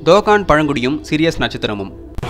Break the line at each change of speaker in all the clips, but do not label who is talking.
தோகான் பழங்குடியும் Sirius நட்சத்திரமும்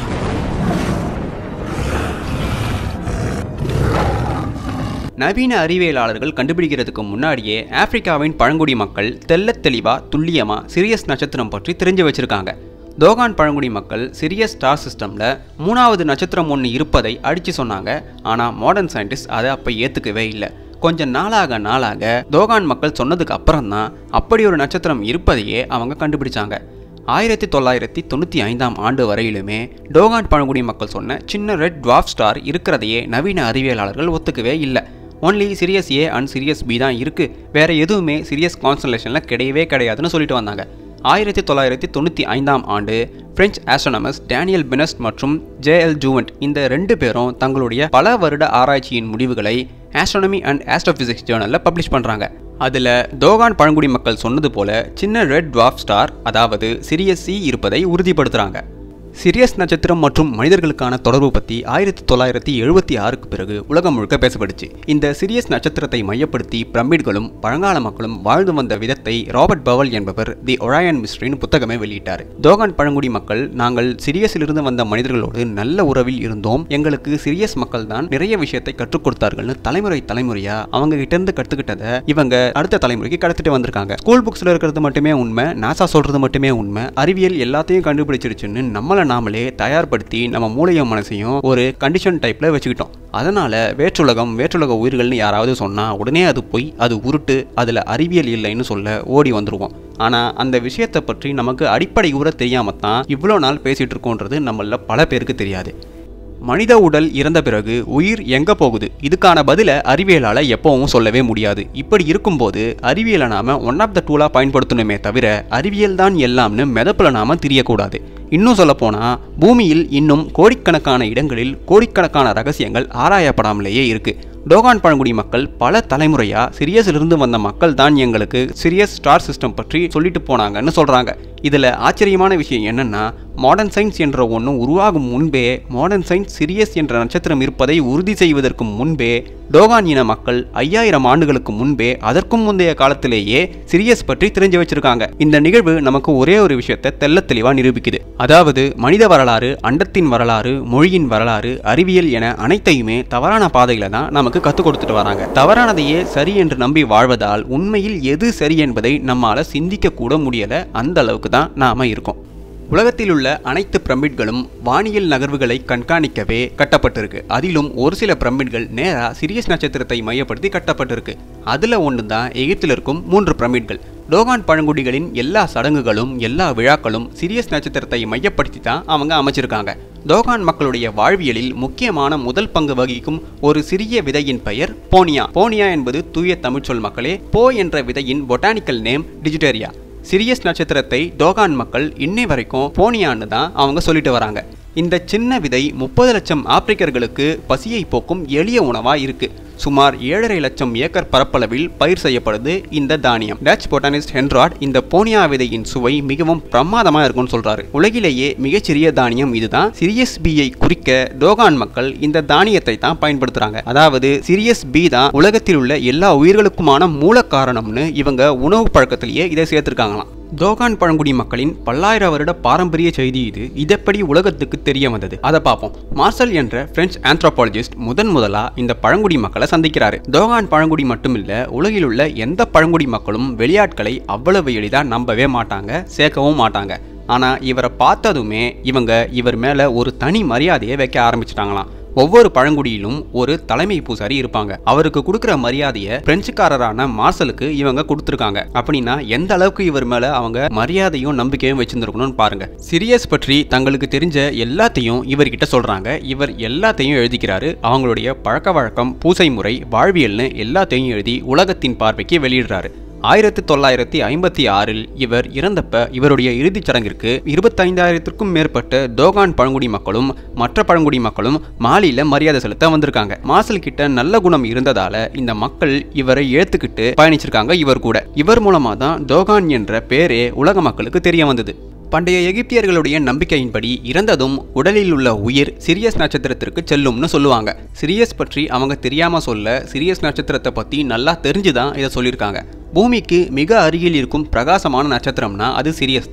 நவீன அறிவியலாளர்கள் கண்டுபிடிக்கிறதுக்கு முன்னாடியே ஆப்பிரிக்காவின் பழங்குடி மக்கள் தெள்ளத் தெளிவா துல்லியமா சிரியஸ் நட்சத்திரம் பற்றி தெரிஞ்சு வச்சிருக்காங்க தோகான் பழங்குடி மக்கள் சிரியஸ் ஸ்டார் சிஸ்டமில் மூணாவது நட்சத்திரம் ஒன்று இருப்பதை அடித்து சொன்னாங்க ஆனால் மாடர்ன் சயின்டிஸ்ட் அதை அப்போ ஏற்றுக்கவே இல்லை கொஞ்சம் நாளாக நாளாக தோகான் மக்கள் சொன்னதுக்கு அப்புறம் தான் அப்படி ஒரு நட்சத்திரம் இருப்பதையே அவங்க கண்டுபிடிச்சாங்க ஆயிரத்தி தொள்ளாயிரத்தி தொண்ணூற்றி ஐந்தாம் ஆண்டு வரையிலுமே டோகான் பழங்குடி மக்கள் சொன்ன சின்ன ரெட் டுவார்ஃப் ஸ்டார் இருக்கிறதையே நவீன அறிவியலாளர்கள் ஒத்துக்கவே இல்லை only Sirius A and Sirius B தான் இருக்குது வேற எதுவுமே சிரியஸ் கான்ஸ்டலேஷனில் கிடையவே கிடையாதுன்னு சொல்லிட்டு வந்தாங்க ஆயிரத்தி தொள்ளாயிரத்தி தொண்ணூற்றி ஐந்தாம் ஆண்டு பிரெஞ்சு ஆஸ்ட்ரோனமர்ஸ் டேனியல் பெனஸ்ட் மற்றும் ஜேஎல் ஜூவன்ட் இந்த ரெண்டு பேரும் தங்களுடைய பல வருட ஆராய்ச்சியின் முடிவுகளை ஆஸ்ட்ரோனமி அண்ட் ஆஸ்ட்ரோபிசிக்ஸ் ஜேர்னலில் பப்ளிஷ் பண்ணுறாங்க அதில் தோகான் பழங்குடி மக்கள் சொன்னது போல சின்ன ரெட் டுவார்ஃப் ஸ்டார் அதாவது சிரியஸ் சி இருப்பதை உறுதிப்படுத்துகிறாங்க சிரியஸ் நட்சத்திரம் மற்றும் மனிதர்களுக்கான தொடர்பு பற்றி ஆயிரத்தி தொள்ளாயிரத்தி எழுபத்தி ஆறுக்கு பிறகு உலகம் முழுக்க பேசப்படுச்சு இந்த சிரியஸ் நட்சத்திரத்தை மையப்படுத்தி பிரமிட்களும் பழங்கால மக்களும் வாழ்ந்து வந்த விதத்தை ராபர்ட் பவல் என்பவர் தி ஒராயன் மிஸ்ட்ரின்னு புத்தகமே வெளியிட்டார் தோகான் பழங்குடி மக்கள் நாங்கள் சிரியஸிலிருந்து வந்த மனிதர்களோடு நல்ல உறவில் இருந்தோம் எங்களுக்கு சிரியஸ் மக்கள் தான் நிறைய விஷயத்தை கற்றுக் கொடுத்தார்கள்னு தலைமுறை தலைமுறையா அவங்க கிட்ட இருந்து கற்றுக்கிட்டதை இவங்க அடுத்த தலைமுறைக்கு கடத்திட்டு வந்திருக்காங்க ஸ்கூல் புக்ஸ்ல இருக்கிறது மட்டுமே உண்மை நாசா சொல்றது மட்டுமே உண்மை அறிவியல் எல்லாத்தையும் கண்டுபிடிச்சிருச்சுன்னு நம்மளை நாமளே தயார்படுத்தி நம்ம மூளையும் மனசையும் ஒரு கண்டிஷன் டைப்ல வச்சுக்கிட்டோம் அதனால வேற்றுலகம் வேற்றுலக உயிர்கள்னு யாராவது சொன்னா உடனே அது பொய் அது உருட்டு அதுல அறிவியல் இல்லைன்னு சொல்ல ஓடி வந்துருவோம் ஆனா அந்த விஷயத்தை பற்றி நமக்கு அடிப்படை ஊற தெரியாம தான் இவ்வளோ நாள் பேசிட்டு இருக்கோன்றது நம்மள பல பேருக்கு தெரியாது மனித உடல் இறந்த பிறகு உயிர் எங்க போகுது இதுக்கான பதில அறிவியலால எப்பவும் சொல்லவே முடியாது இப்படி இருக்கும்போது அறிவியலை நாம ஒன் ஆஃப் த டூலா பயன்படுத்தணுமே தவிர அறிவியல் தான் எல்லாம்னு மெதப்புல நாம தெரியக்கூடாது இன்னும் சொல்ல போனா பூமியில் இன்னும் கோடிக்கணக்கான இடங்களில் கோடிக்கணக்கான ரகசியங்கள் ஆராயப்படாமலேயே இருக்கு டோகான் பழங்குடி மக்கள் பல தலைமுறையா சிரியஸிலிருந்து வந்த மக்கள் தான் எங்களுக்கு சிரியஸ் ஸ்டார் சிஸ்டம் பற்றி சொல்லிட்டு போனாங்கன்னு சொல்றாங்க இதுல ஆச்சரியமான விஷயம் என்னன்னா மாடர்ன் சயின்ஸ் என்ற ஒன்று உருவாகும் முன்பே மாடர்ன் சயின்ஸ் சிரியஸ் என்ற நட்சத்திரம் இருப்பதை உறுதி செய்வதற்கு முன்பே டோகான் இன மக்கள் ஐயாயிரம் ஆண்டுகளுக்கு முன்பே அதற்கும் முந்தைய காலத்திலேயே சிரியஸ் பற்றி தெரிஞ்சு வச்சிருக்காங்க இந்த நிகழ்வு நமக்கு ஒரே ஒரு விஷயத்தை தெள்ள தெளிவா நிரூபிக்குது அதாவது மனித வரலாறு அண்டத்தின் வரலாறு மொழியின் வரலாறு அறிவியல் என அனைத்தையுமே தவறான பாதையில தான் நமக்கு கற்றுக் கொடுத்துட்டு வராங்க தவறானதையே சரி என்று நம்பி வாழ்வதால் உண்மையில் எது சரி என்பதை நம்மால சிந்திக்க கூட முடியல அந்த அளவுக்கு தான் நாம இருக்கோம் உலகத்தில் உள்ள அனைத்து பிரமிட்களும் வானியல் நகர்வுகளை கண்காணிக்கவே கட்டப்பட்டிருக்கு அதிலும் ஒரு சில பிரமிட்கள் நேரா சிரியஸ் நட்சத்திரத்தை மையப்படுத்தி கட்டப்பட்டிருக்கு அதுல ஒன்று தான் எகிப்தில் இருக்கும் மூன்று பிரமிட்கள் டோகான் பழங்குடிகளின் எல்லா சடங்குகளும் எல்லா விழாக்களும் சிரியஸ் நட்சத்திரத்தை மையப்படுத்தி தான் அவங்க அமைச்சிருக்காங்க டோகான் மக்களுடைய வாழ்வியலில் முக்கியமான முதல் பங்கு வகிக்கும் ஒரு சிறிய விதையின் பெயர் போனியா போனியா என்பது தூய தமிழ்ச்சொல் மக்களே போ என்ற விதையின் பொட்டானிக்கல் நேம் டிஜிட்டேரியா சிரியஸ் நட்சத்திரத்தை டோகான் மக்கள் இன்னை வரைக்கும் போனியான்னு தான் அவங்க சொல்லிட்டு வராங்க இந்த சின்ன விதை முப்பது லட்சம் ஆப்பிரிக்கர்களுக்கு பசியை போக்கும் எளிய உணவா இருக்கு சுமார் ஏழரை லட்சம் ஏக்கர் பரப்பளவில் பயிர் செய்யப்படுது இந்த தானியம் டச் பொட்டானிஸ்ட் ஹென்ராட் இந்த போனியா விதையின் சுவை மிகவும் பிரமாதமா இருக்கும்னு சொல்றாரு உலகிலேயே மிகச்சிறிய தானியம் இதுதான் சிரியஸ் பியை குறிக்க டோகான் மக்கள் இந்த தானியத்தை தான் பயன்படுத்துறாங்க அதாவது சிரியஸ் பி தான் உலகத்தில் உள்ள எல்லா உயிர்களுக்குமான மூல காரணம்னு இவங்க உணவு பழக்கத்திலேயே இதை சேர்த்திருக்காங்களாம் தோகான் பழங்குடி மக்களின் பல்லாயிரம் வருட பாரம்பரிய செய்தி இது இதப்படி உலகத்துக்கு தெரிய வந்தது அதை பார்ப்போம் மார்சல் என்ற பிரெஞ்சு ஆந்த்ரோபாலஜிஸ்ட் முதன் முதலா இந்த பழங்குடி மக்களை சந்திக்கிறாரு தோகான் பழங்குடி மட்டுமில்ல உலகில் உள்ள எந்த பழங்குடி மக்களும் வெளியாட்களை அவ்வளவு எளிதா நம்பவே மாட்டாங்க சேர்க்கவும் மாட்டாங்க ஆனா இவரை பார்த்ததுமே இவங்க இவர் மேல ஒரு தனி மரியாதையை வைக்க ஆரம்பிச்சிட்டாங்களாம் ஒவ்வொரு பழங்குடியிலும் ஒரு தலைமை பூசாரி இருப்பாங்க அவருக்கு கொடுக்குற மரியாதையை பிரெஞ்சுக்காரரான மார்சலுக்கு இவங்க கொடுத்துருக்காங்க அப்படின்னா எந்த அளவுக்கு இவர் மேல அவங்க மரியாதையும் நம்பிக்கையும் வச்சிருந்துருக்கணும்னு பாருங்க சிரியஸ் பற்றி தங்களுக்கு தெரிஞ்ச எல்லாத்தையும் இவர்கிட்ட சொல்றாங்க இவர் எல்லாத்தையும் எழுதிக்கிறாரு அவங்களுடைய பழக்க வழக்கம் பூசை முறை வாழ்வியல்னு எல்லாத்தையும் எழுதி உலகத்தின் பார்வைக்கு வெளியிடுறாரு ஆயிரத்தி தொள்ளாயிரத்தி ஐம்பத்தி ஆறில் இவர் இறந்தப்ப இவருடைய இறுதிச் சடங்கிற்கு இருபத்தைந்தாயிரத்திற்கும் மேற்பட்ட டோகான் பழங்குடி மக்களும் மற்ற பழங்குடி மக்களும் மாலியில மரியாதை செலுத்த வந்திருக்காங்க மாசல் கிட்ட நல்ல குணம் இருந்ததால இந்த மக்கள் இவரை ஏத்துக்கிட்டு பயணிச்சிருக்காங்க இவர் கூட இவர் மூலமா தான் டோகான் என்ற பேரே உலக மக்களுக்கு தெரிய வந்தது பண்டைய எகிப்தியர்களுடைய நம்பிக்கையின்படி இறந்ததும் உடலில் உள்ள உயிர் சிரியஸ் நட்சத்திரத்திற்கு செல்லும்னு சொல்லுவாங்க சிரியஸ் பற்றி அவங்க தெரியாம சொல்ல சிரியஸ் நட்சத்திரத்தை பத்தி நல்லா தெரிஞ்சுதான் இதை சொல்லியிருக்காங்க பூமிக்கு மிக அருகில் இருக்கும் பிரகாசமான நட்சத்திரம்னா அது சிரியஸ் தான்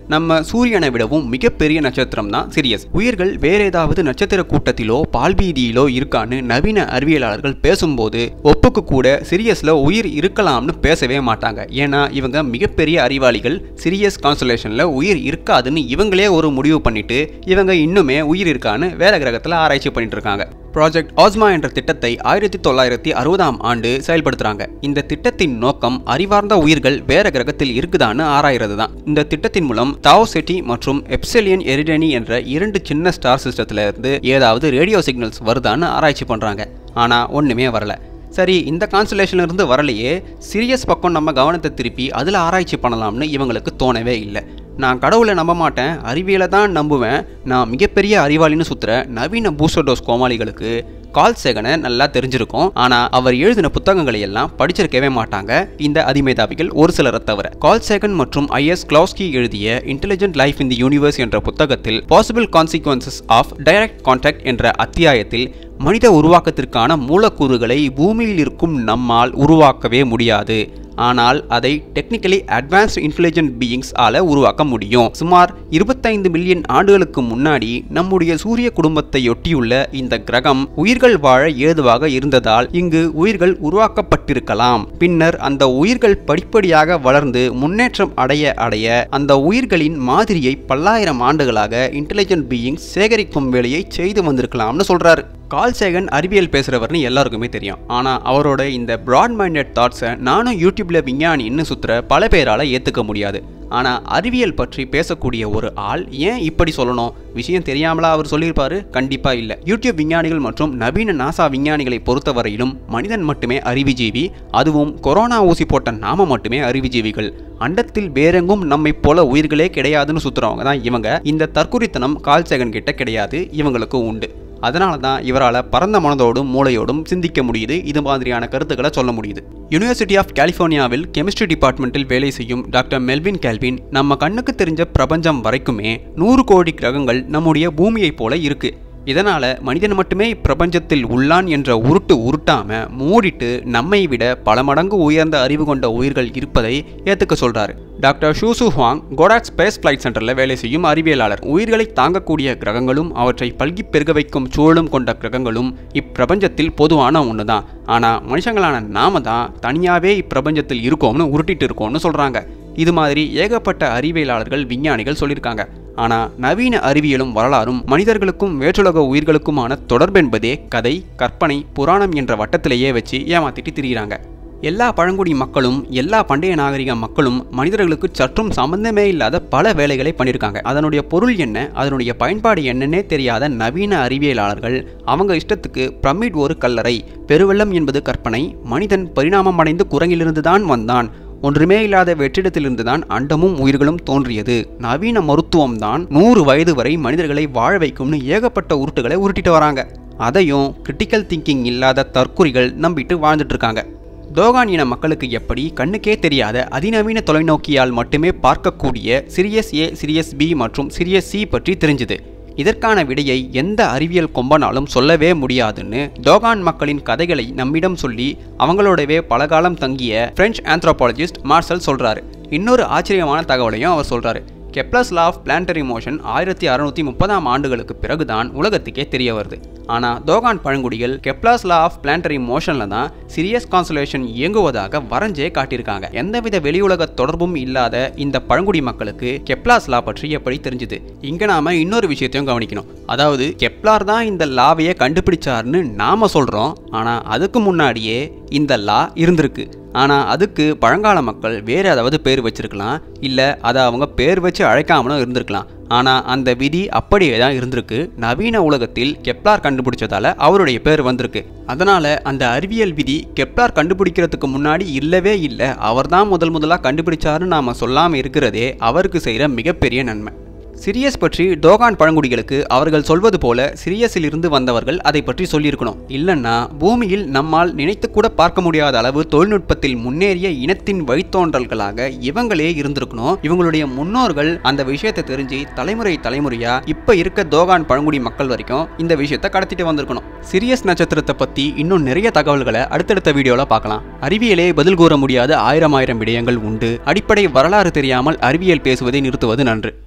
நம்ம சூரியனை விடவும் மிகப்பெரிய நட்சத்திரம் தான் சிரியஸ் உயிர்கள் வேற ஏதாவது நட்சத்திர கூட்டத்திலோ பால்வீதியிலோ இருக்கான்னு நவீன அறிவியலாளர்கள் பேசும்போது ஒப்புக்கு கூட சிரியஸ்ல உயிர் இருக்கலாம்னு பேசவே மாட்டாங்க ஏன்னா இவங்க மிகப்பெரிய அறிவாளிகள் சிரியஸ் கான்ஸ்டலேஷன்ல உயிர் இருக்காதுன்னு இவங்களே ஒரு முடிவு பண்ணிட்டு இவங்க இன்னுமே உயிர் இருக்கான்னு வேற கிரகத்துல ஆராய்ச்சி பண்ணிட்டு இருக்காங்க ப்ராஜெக்ட் ஆஸ்மா என்ற திட்டத்தை ஆயிரத்தி தொள்ளாயிரத்தி அறுபதாம் ஆண்டு செயல்படுத்துறாங்க இந்த திட்டத்தின் நோக்கம் அறிவார்ந்த உயிர்கள் வேற கிரகத்தில் இருக்குதான்னு ஆராயிறது தான் இந்த திட்டத்தின் மூலம் தாவோசெட்டி மற்றும் எப்செலியன் எரிடனி என்ற இரண்டு சின்ன ஸ்டார் சிஸ்டத்துல இருந்து ஏதாவது ரேடியோ சிக்னல்ஸ் வருதான்னு ஆராய்ச்சி பண்றாங்க ஆனா ஒண்ணுமே வரல சரி இந்த கான்ஸ்டலேஷன்ல இருந்து வரலையே சீரியஸ் பக்கம் நம்ம கவனத்தை திருப்பி அதில் ஆராய்ச்சி பண்ணலாம்னு இவங்களுக்கு தோணவே இல்லை நான் கடவுளை நம்ப மாட்டேன் அறிவியலை தான் நம்புவேன் நான் மிகப்பெரிய அறிவாளின்னு சுத்துற நவீன பூஸ்டர் டோஸ் கோமாளிகளுக்கு கால் சேகனை நல்லா தெரிஞ்சிருக்கும் ஆனா அவர் எழுதின புத்தகங்களை எல்லாம் படிச்சிருக்கவே மாட்டாங்க இந்த அதிமேதாவிகள் ஒரு சிலரை தவிர கால் சேகன் மற்றும் ஐ எஸ் கிளவுஸ்கி எழுதிய intelligent life in the universe என்ற புத்தகத்தில் possible consequences of direct contact என்ற அத்தியாயத்தில் மனித உருவாக்கத்திற்கான மூலக்கூறுகளை பூமியில் இருக்கும் நம்மால் உருவாக்கவே முடியாது ஆனால் அதை டெக்னிக்கலி அட்வான்ஸ்ட் இன்டெலிஜென்ட் பீயிங்ஸ் ஆல உருவாக்க முடியும் சுமார் இருபத்தைந்து மில்லியன் ஆண்டுகளுக்கு முன்னாடி நம்முடைய சூரிய குடும்பத்தை ஒட்டியுள்ள இந்த கிரகம் உயிர்கள் வாழ ஏதுவாக இருந்ததால் இங்கு உயிர்கள் உருவாக்கப்பட்டிருக்கலாம் பின்னர் அந்த உயிர்கள் படிப்படியாக வளர்ந்து முன்னேற்றம் அடைய அடைய அந்த உயிர்களின் மாதிரியை பல்லாயிரம் ஆண்டுகளாக இன்டெலிஜென்ட் பீயிங்ஸ் சேகரிக்கும் வேலையை செய்து வந்திருக்கலாம்னு சொல்றாரு கால் சேகன் அறிவியல் பேசுகிறவர்னு எல்லாருக்குமே தெரியும் ஆனால் அவரோட இந்த ப்ராட் மைண்டட் தாட்ஸை நானும் யூடியூப்ல விஞ்ஞானின்னு சுற்றுற பல பேரால் ஏற்றுக்க முடியாது ஆனால் அறிவியல் பற்றி பேசக்கூடிய ஒரு ஆள் ஏன் இப்படி சொல்லணும் விஷயம் தெரியாமலா அவர் சொல்லியிருப்பாரு கண்டிப்பாக இல்லை யூடியூப் விஞ்ஞானிகள் மற்றும் நவீன நாசா விஞ்ஞானிகளை பொறுத்தவரையிலும் மனிதன் மட்டுமே அறிவுஜீவி அதுவும் கொரோனா ஊசி போட்ட நாம மட்டுமே அறிவுஜீவிகள் அண்டத்தில் வேறெங்கும் நம்மை போல உயிர்களே கிடையாதுன்னு சுற்றுறவங்க தான் இவங்க இந்த தற்குறித்தனம் கால் சேகன் கிட்ட கிடையாது இவங்களுக்கு உண்டு அதனால தான் இவரால் பரந்த மனதோடும் மூளையோடும் சிந்திக்க முடியுது இது மாதிரியான கருத்துக்களை சொல்ல முடியுது யூனிவர்சிட்டி ஆஃப் கலிஃபோர்னியாவில் கெமிஸ்ட்ரி டிபார்ட்மெண்ட்டில் வேலை செய்யும் டாக்டர் மெல்வின் கேல்வின் நம்ம கண்ணுக்கு தெரிஞ்ச பிரபஞ்சம் வரைக்குமே நூறு கோடி கிரகங்கள் நம்முடைய பூமியைப் போல இருக்கு இதனால மனிதன் மட்டுமே இப்பிரபஞ்சத்தில் உள்ளான் என்ற உருட்டு உருட்டாம மூடிட்டு நம்மை விட பல மடங்கு உயர்ந்த அறிவு கொண்ட உயிர்கள் இருப்பதை ஏத்துக்க சொல்றாரு doctor Su Shu Huang Goddard space flight சென்டர்ல வேலை செய்யும் அறிவியலாளர் உயிர்களை தாங்கக்கூடிய கிரகங்களும் அவற்றை பல்கி பெருக வைக்கும் சூழலும் கொண்ட கிரகங்களும் இப்பிரபஞ்சத்தில் பொதுவான ஒன்று தான் ஆனால் மனுஷங்களான நாம தான் தனியாகவே இப்பிரபஞ்சத்தில் இருக்கோம்னு உருட்டிட்டு இருக்கோம்னு சொல்கிறாங்க இது மாதிரி ஏகப்பட்ட அறிவியலாளர்கள் விஞ்ஞானிகள் சொல்லியிருக்காங்க ஆனால் நவீன அறிவியலும் வரலாறும் மனிதர்களுக்கும் வேற்றுலக உயிர்களுக்குமான தொடர்பென்பதே கதை கற்பனை புராணம் என்ற வட்டத்திலேயே வச்சு ஏமாத்திட்டு திரியிறாங்க எல்லா பழங்குடி மக்களும் எல்லா பண்டைய நாகரிக மக்களும் மனிதர்களுக்கு சற்றும் சம்பந்தமே இல்லாத பல வேலைகளை பண்ணியிருக்காங்க அதனுடைய பொருள் என்ன அதனுடைய பயன்பாடு என்னன்னே தெரியாத நவீன அறிவியலாளர்கள் அவங்க இஷ்டத்துக்கு பிரமிட் ஒரு கல்லறை பெருவெள்ளம் என்பது கற்பனை மனிதன் பரிணாமம் அடைந்து குரங்கிலிருந்து தான் வந்தான் ஒன்றுமே இல்லாத வெற்றிடத்திலிருந்து தான் அண்டமும் உயிர்களும் தோன்றியது நவீன மருத்துவம் தான் நூறு வயது வரை மனிதர்களை வாழ வைக்கும்னு ஏகப்பட்ட உருட்டுகளை உருட்டிட்டு வராங்க அதையும் கிரிட்டிக்கல் திங்கிங் இல்லாத தற்குறிகள் நம்பிட்டு வாழ்ந்துட்டு இருக்காங்க தோகான் இன மக்களுக்கு எப்படி கண்ணுக்கே தெரியாத அதிநவீன தொலைநோக்கியால் மட்டுமே பார்க்கக்கூடிய சிரியஸ் ஏ சிரியஸ் பி மற்றும் சிரியஸ் சி பற்றி தெரிஞ்சுது இதற்கான விடையை எந்த அறிவியல் கொம்பனாலும் சொல்லவே முடியாதுன்னு டோகான் மக்களின் கதைகளை நம்மிடம் சொல்லி அவங்களோடவே பலகாலம் தங்கிய பிரெஞ்சு ஆந்த்ரோபாலஜிஸ்ட் மார்சல் சொல்றாரு இன்னொரு ஆச்சரியமான தகவலையும் அவர் சொல்றாரு Kepler's law of planetary motion ஆயிரத்தி அறுநூத்தி முப்பதாம் ஆண்டுகளுக்கு பிறகுதான் உலகத்துக்கே தெரிய வருது ஆனால் தோகான் பழங்குடிகள் கெப்லாஸ் லா ஆஃப் பிளான்டரி மோஷனில் தான் சிரியஸ் கான்சுலேஷன் இயங்குவதாக வரைஞ்சே காட்டியிருக்காங்க எந்தவித வெளியுலக தொடர்பும் இல்லாத இந்த பழங்குடி மக்களுக்கு கெப்லாஸ் லா பற்றி எப்படி தெரிஞ்சுது இங்கே நாம இன்னொரு விஷயத்தையும் கவனிக்கணும் அதாவது கெப்லார் தான் இந்த லாவையே கண்டுபிடிச்சாருன்னு நாம சொல்கிறோம் ஆனால் அதுக்கு முன்னாடியே இந்த லா இருந்திருக்கு ஆனால் அதுக்கு பழங்கால மக்கள் வேறு ஏதாவது பேர் வச்சிருக்கலாம் இல்லை அதை அவங்க பேர் வச்சு அழைக்காமலும் இருந்திருக்கலாம் ஆனால் அந்த விதி அப்படியே தான் இருந்திருக்கு நவீன உலகத்தில் கெப்லார் கண்டுபிடிச்சதால அவருடைய பேர் வந்திருக்கு அதனால அந்த அறிவியல் விதி கெப்லார் கண்டுபிடிக்கிறதுக்கு முன்னாடி இல்லவே இல்லை அவர் தான் முதல் முதலாக கண்டுபிடிச்சாருன்னு நாம் சொல்லாமல் இருக்கிறதே அவருக்கு செய்கிற மிகப்பெரிய நன்மை சிரியஸ் பற்றி டோகான் பழங்குடிகளுக்கு அவர்கள் சொல்வது போல சிரியஸில் இருந்து வந்தவர்கள் அதை பற்றி சொல்லியிருக்கணும் இல்லைன்னா பூமியில் நம்மால் நினைத்து கூட பார்க்க முடியாத அளவு தொழில்நுட்பத்தில் முன்னேறிய இனத்தின் வழித்தோன்றல்களாக இவங்களே இருந்திருக்கணும் இவங்களுடைய முன்னோர்கள் அந்த விஷயத்தை தெரிஞ்சு தலைமுறை தலைமுறையா இப்ப இருக்க தோகான் பழங்குடி மக்கள் வரைக்கும் இந்த விஷயத்தை கடத்திட்டு வந்திருக்கணும் சிரியஸ் நட்சத்திரத்தை பத்தி இன்னும் நிறைய தகவல்களை அடுத்தடுத்த வீடியோல பார்க்கலாம் அறிவியலே பதில் கூற முடியாத ஆயிரம் ஆயிரம் விடயங்கள் உண்டு அடிப்படை வரலாறு தெரியாமல் அறிவியல் பேசுவதை நிறுத்துவது நன்று